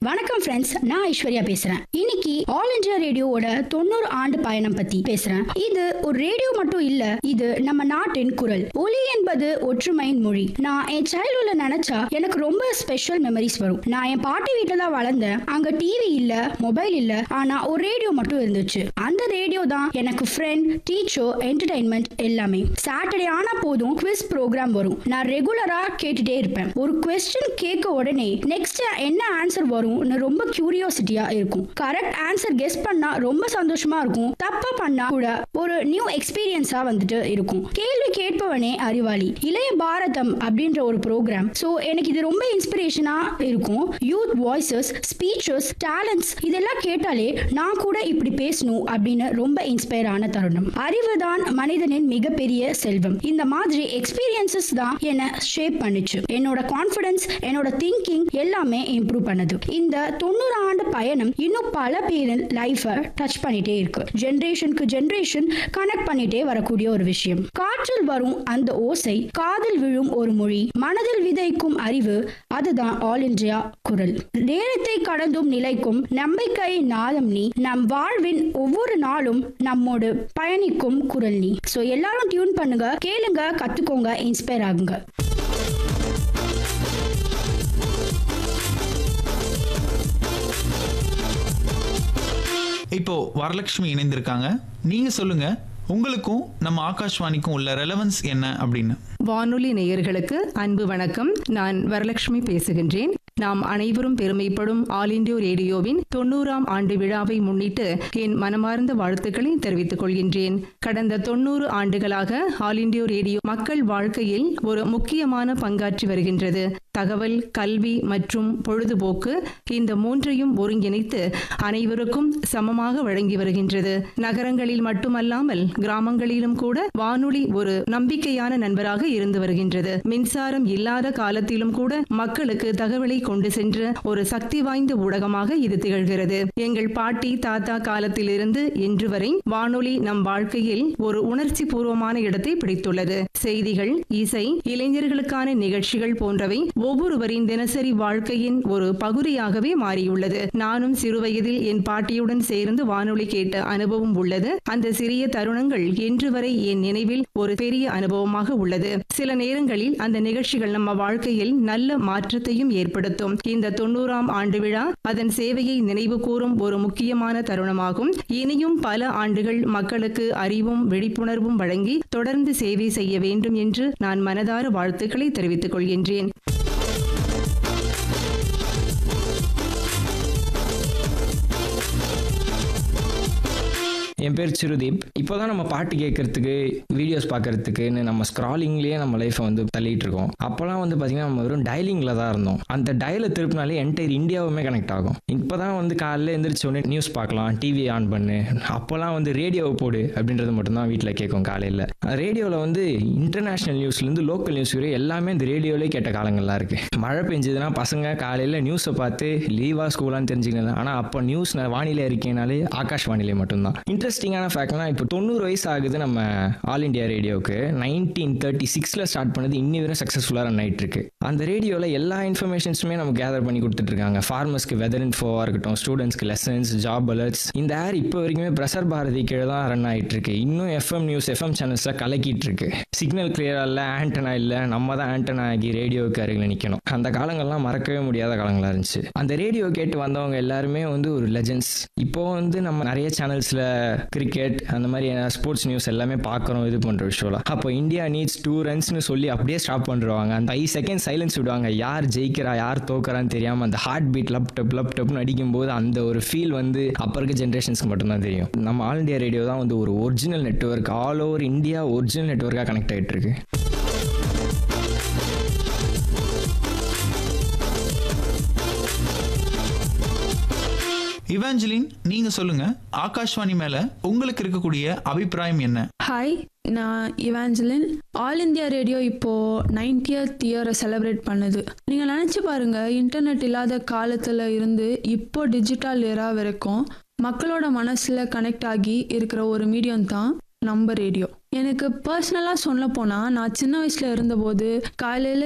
வணக்கம் ஃப்ரெண்ட்ஸ் நான் ஐஸ்வர்யா பேசுறேன் இன்னைக்கு ஆல் இந்தியா ரேடியோவோட தொண்ணூறு ஆண்டு பயணம் பத்தி பேசுறேன் இது ஒரு ரேடியோ மட்டும் இல்ல இது நம்ம நாட்டின் குரல் ஒலி என்பது ஒற்றுமையின் மொழி நான் என் சைல்ட்ஹுட்ல நினைச்சா எனக்கு ரொம்ப ஸ்பெஷல் மெமரிஸ் வரும் நான் என் பாட்டி வீட்டுல தான் வளர்ந்தேன் அங்க டிவி இல்ல மொபைல் இல்ல ஆனா ஒரு ரேடியோ மட்டும் இருந்துச்சு அந்த ரேடியோ தான் எனக்கு ஃப்ரெண்ட் டீச்சர் என்டர்டைன்மெண்ட் எல்லாமே சாட்டர்டே ஆனா போதும் குவிஸ் ப்ரோக்ராம் வரும் நான் ரெகுலரா கேட்டுட்டே இருப்பேன் ஒரு கொஸ்டின் கேட்க உடனே நெக்ஸ்ட் என்ன ஆன்சர் வரும்னு ரொம்ப கியூரியாசிட்டியா இருக்கும் கரெக்ட் ஆன்சர் கெஸ் பண்ணா ரொம்ப சந்தோஷமா இருக்கும் தப்பா பண்ணா கூட ஒரு நியூ எக்ஸ்பீரியன்ஸா வந்துட்டு இருக்கும் கேள்வி கேட்பவனே அறிவாளி இளைய பாரதம் அப்படின்ற ஒரு ப்ரோக்ராம் சோ எனக்கு இது ரொம்ப இன்ஸ்பிரேஷனா இருக்கும் யூத் வாய்ஸஸ் ஸ்பீச்சஸ் டேலண்ட்ஸ் இதெல்லாம் கேட்டாலே நான் கூட இப்படி பேசணும் அப்படின்னு ரொம்ப இன்ஸ்பயர் ஆன தருணம் அறிவு தான் மனிதனின் மிகப்பெரிய செல்வம் இந்த மாதிரி எக்ஸ்பீரியன்சஸ் தான் என்னை ஷேப் பண்ணுச்சு என்னோட கான்ஃபிடன்ஸ் என்னோட திங்கிங் எல்லாமே இம்ப்ரூவ் பண்ணுது இந்த தொண்ணூறு ஆண்டு பயணம் இன்னும் பல பேரின் லைஃபை டச் பண்ணிட்டே இருக்கு ஜென்ரேஷனுக்கு ஜென்ரேஷன் கனெக்ட் பண்ணிட்டே வரக்கூடிய ஒரு விஷயம் காற்றில் வரும் அந்த ஓசை காதில் விழும் ஒரு மொழி மனதில் விதைக்கும் அறிவு அதுதான் ஆல் இந்தியா குரல் நேரத்தை கடந்தும் நிலைக்கும் நம்பிக்கை நாதம் நீ நம் வாழ்வின் ஒவ்வொரு நாளும் நம்மோடு பயணிக்கும் குரல் நீ சோ எல்லாரும் டியூன் பண்ணுங்க கேளுங்க கத்துக்கோங்க இன்ஸ்பயர் ஆகுங்க இப்போ வரலட்சுமி இணைந்திருக்காங்க நீங்க சொல்லுங்க உங்களுக்கும் நம்ம ஆகாஷ்வாணிக்கும் உள்ள ரெலவன்ஸ் என்ன அப்படின்னு வானொலி நேயர்களுக்கு அன்பு வணக்கம் நான் வரலட்சுமி பேசுகின்றேன் நாம் அனைவரும் பெருமைப்படும் ஆல் இண்டியோ ரேடியோவின் தொண்ணூறாம் ஆண்டு விழாவை முன்னிட்டு என் மனமார்ந்த வாழ்த்துக்களை தெரிவித்துக் கொள்கின்றேன் கடந்த தொண்ணூறு ஆண்டுகளாக ஆல் இண்டியோ ரேடியோ மக்கள் வாழ்க்கையில் ஒரு முக்கியமான பங்காற்றி வருகின்றது தகவல் கல்வி மற்றும் பொழுதுபோக்கு இந்த மூன்றையும் ஒருங்கிணைத்து அனைவருக்கும் சமமாக வழங்கி வருகின்றது நகரங்களில் மட்டுமல்லாமல் கிராமங்களிலும் கூட வானொலி ஒரு நம்பிக்கையான நண்பராக இருந்து வருகின்றது மின்சாரம் இல்லாத காலத்திலும் கூட மக்களுக்கு தகவலை கொண்டு சென்ற ஒரு சக்தி வாய்ந்த ஊடகமாக இது திகழ்கிறது எங்கள் பாட்டி தாத்தா காலத்திலிருந்து இன்று வரை வானொலி நம் வாழ்க்கையில் ஒரு உணர்ச்சி பூர்வமான இடத்தை பிடித்துள்ளது செய்திகள் இசை இளைஞர்களுக்கான நிகழ்ச்சிகள் போன்றவை ஒவ்வொருவரின் தினசரி வாழ்க்கையின் ஒரு பகுதியாகவே மாறியுள்ளது நானும் சிறுவயதில் என் பாட்டியுடன் சேர்ந்து வானொலி கேட்ட அனுபவம் உள்ளது அந்த சிறிய தருணங்கள் இன்று வரை என் நினைவில் ஒரு பெரிய அனுபவமாக உள்ளது சில நேரங்களில் அந்த நிகழ்ச்சிகள் நம்ம வாழ்க்கையில் நல்ல மாற்றத்தையும் ஏற்படுத்தும் இந்த தொண்ணூறாம் ஆண்டு விழா அதன் சேவையை நினைவு கூறும் ஒரு முக்கியமான தருணமாகும் இனியும் பல ஆண்டுகள் மக்களுக்கு அறிவும் விழிப்புணர்வும் வழங்கி தொடர்ந்து சேவை செய்ய வேண்டும் என்று நான் மனதார வாழ்த்துக்களை தெரிவித்துக் கொள்கின்றேன் என் பேர் சிறுதீப் இப்போ தான் நம்ம பாட்டு கேட்கறதுக்கு வீடியோஸ் பார்க்கறதுக்குன்னு நம்ம ஸ்க்ராலிங்லேயே நம்ம லைஃப்பை வந்து தள்ளிட்டு இருக்கோம் அப்போலாம் வந்து பார்த்திங்கன்னா நம்ம வெறும் டயலிங்கில் தான் இருந்தோம் அந்த டயலை திருப்பினாலே என்டையர் இந்தியாவுமே கனெக்ட் ஆகும் இப்போ தான் வந்து காலையில் எந்திரிச்ச உடனே நியூஸ் பார்க்கலாம் டிவி ஆன் பண்ணு அப்போல்லாம் வந்து ரேடியோவை போடு அப்படின்றது மட்டும்தான் வீட்டில் கேட்கும் காலையில் ரேடியோவில் வந்து இன்டர்நேஷ்னல் நியூஸ்லேருந்து லோக்கல் நியூஸ் வரை எல்லாமே இந்த ரேடியோவிலே கேட்ட காலங்கள்லாம் இருக்குது மழை பெஞ்சதுன்னா பசங்க காலையில் நியூஸை பார்த்து லீவா ஸ்கூலான்னு தெரிஞ்சுக்கலாம் ஆனால் அப்போ நியூஸ் வானிலை இருக்கேனாலே ஆகாஷ் வானிலை மட்டும்தான் இன்ட்ரெஸ்டிங்கான ஃபேக்ட்னா இப்போ தொண்ணூறு வயசு ஆகுது நம்ம ஆல் இண்டியா ரேடியோவுக்கு நைன்டீன் தேர்ட்டி சிக்ஸில் ஸ்டார்ட் பண்ணது இன்னி வரை சக்ஸஸ்ஃபுல்லாக ரன் ஆகிட்டு இருக்கு அந்த ரேடியோவில் எல்லா இன்ஃபர்மேஷன்ஸுமே நமக்கு கேதர் பண்ணி கொடுத்துட்டு இருக்காங்க ஃபார்மர்ஸ்க்கு வெதர் இன்ஃபோவாக இருக்கட்டும் ஸ்டூடெண்ட்ஸ்க்கு லெசன்ஸ் ஜாப் அலர்ட்ஸ் இந்த ஏர் இப்போ வரைக்குமே பிரசர் பாரதி கீழே தான் ரன் ஆகிட்டு இருக்கு இன்னும் எஃப்எம் நியூஸ் எஃப்எம் சேனல்ஸில் கலக்கிட்டு இருக்கு சிக்னல் கிளியராக இல்லை ஆண்டனா இல்லை நம்ம தான் ஆண்டனா ஆகி ரேடியோவுக்கு அருகில் நிற்கணும் அந்த காலங்கள்லாம் மறக்கவே முடியாத காலங்களாக இருந்துச்சு அந்த ரேடியோ கேட்டு வந்தவங்க எல்லாருமே வந்து ஒரு லெஜெண்ட்ஸ் இப்போ வந்து நம்ம நிறைய சேனல்ஸில் கிரிக்கெட் அந்த மாதிரி ஸ்போர்ட்ஸ் நியூஸ் எல்லாமே பார்க்குறோம் இது பண்ணுற விஷயம்லாம் அப்போ இந்தியா நீட்ஸ் டூ ரன்ஸ்னு சொல்லி அப்படியே ஸ்டாப் பண்ணுறாங்க அந்த ஃபைவ் செகண்ட் சைலன்ஸ் விடுவாங்க யார் ஜெயிக்கிறா யார் தோக்குறான்னு தெரியாமல் அந்த heart beat lub dub lub டப்னு அடிக்கும்போது அந்த ஒரு ஃபீல் வந்து அப்போ இருக்க ஜென்ரேஷன்ஸ்க்கு மட்டும்தான் தெரியும் நம்ம ஆல் இந்தியா ரேடியோ தான் வந்து ஒரு original network all over India original நெட்ஒர்க்காக கனெக்ட் ஆகிட்டு இருக்கு இவாஞ்சலின் நீங்க சொல்லுங்க ஆகாஷ்வாணி மேல உங்களுக்கு இருக்கக்கூடிய அபிப்பிராயம் என்ன ஹாய் நான் இவாஞ்சலின் ஆல் இந்தியா ரேடியோ இப்போ நைன்டியத் இயரை செலிப்ரேட் பண்ணுது நீங்கள் நினச்சி பாருங்க இன்டர்நெட் இல்லாத காலத்தில் இருந்து இப்போ டிஜிட்டல் எரா வரைக்கும் மக்களோட மனசில் கனெக்ட் ஆகி இருக்கிற ஒரு மீடியம் தான் நம்ம ரேடியோ எனக்கு பர்சனலாக சொல்ல போனால் நான் சின்ன வயசில் இருந்தபோது காலையில்